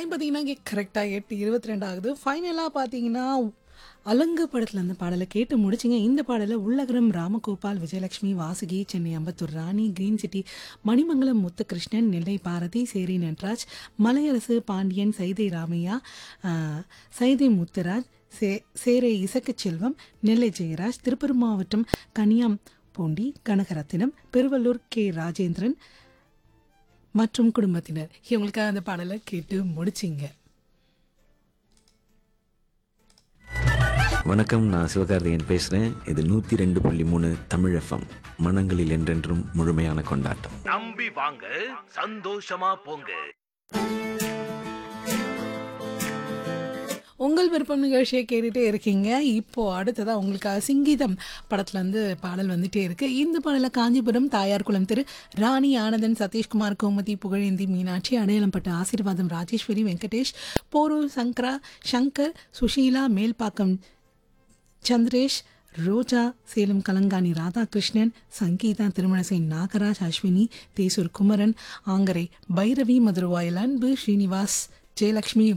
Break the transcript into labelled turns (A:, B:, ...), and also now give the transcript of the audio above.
A: பார்த்தீங்கன்னா கரெக்டாக எட்டு இருபத்தி ரெண்டு ஆகுது ஃபைனலாக பார்த்தீங்கன்னா அலங்கு படத்தில் அந்த பாடலை கேட்டு முடிச்சிங்க இந்த பாடலை உள்ளகரம் ராமகோபால் விஜயலட்சுமி வாசுகி சென்னை அம்பத்தூர் ராணி கிரீன் சிட்டி மணிமங்கலம் முத்துகிருஷ்ணன் நெல்லை பாரதி சேரி நட்ராஜ் மலையரசு பாண்டியன் சைதை ராமையா ஆஹ், சைதை முத்துராஜ் சே சேரை இசக்குச் செல்வம் நெல்லை ஜெயராஜ் திருப்பூர் மாவட்டம் கனியாம் பூண்டி கனகரத்தினம் பெருவள்ளூர் கே ராஜேந்திரன் மற்றும் குடும்பத்தினர் இவங்களுக்காக அந்த பாடலை கேட்டு முடிச்சிங்க
B: வணக்கம் நான் சிவகார்த்திகேயன் பேசுகிறேன் இது நூற்றி ரெண்டு புள்ளி மூணு தமிழ் எஃப்எம் மனங்களில் என்றென்றும் முழுமையான கொண்டாட்டம்
C: நம்பி வாங்க சந்தோஷமா போங்க
A: உங்கள் விருப்பம் நிகழ்ச்சியை கேட்டுட்டே இருக்கீங்க இப்போ அடுத்ததா உங்களுக்காக சிங்கீதம் படத்துல இருந்து பாடல் வந்துட்டே இருக்கு இந்த பாடல காஞ்சிபுரம் தாயார் குளம் திரு ராணி ஆனந்தன் சதீஷ்குமார் கோமதி புகழேந்தி மீனாட்சி அடையாளம்பட்ட ஆசீர்வாதம் ராஜேஸ்வரி வெங்கடேஷ் போரூர் சங்கரா சங்கர் சுஷீலா மேல்பாக்கம் சந்திரேஷ் ரோஜா சேலம் கலங்காணி ராதாகிருஷ்ணன் சங்கீதா திருமணசை நாகராஜ் அஸ்வினி தேசூர் குமரன் ஆங்கரை பைரவி மதுரவாயில் அன்பு ஸ்ரீனிவாஸ் ஜெயலட்சுமி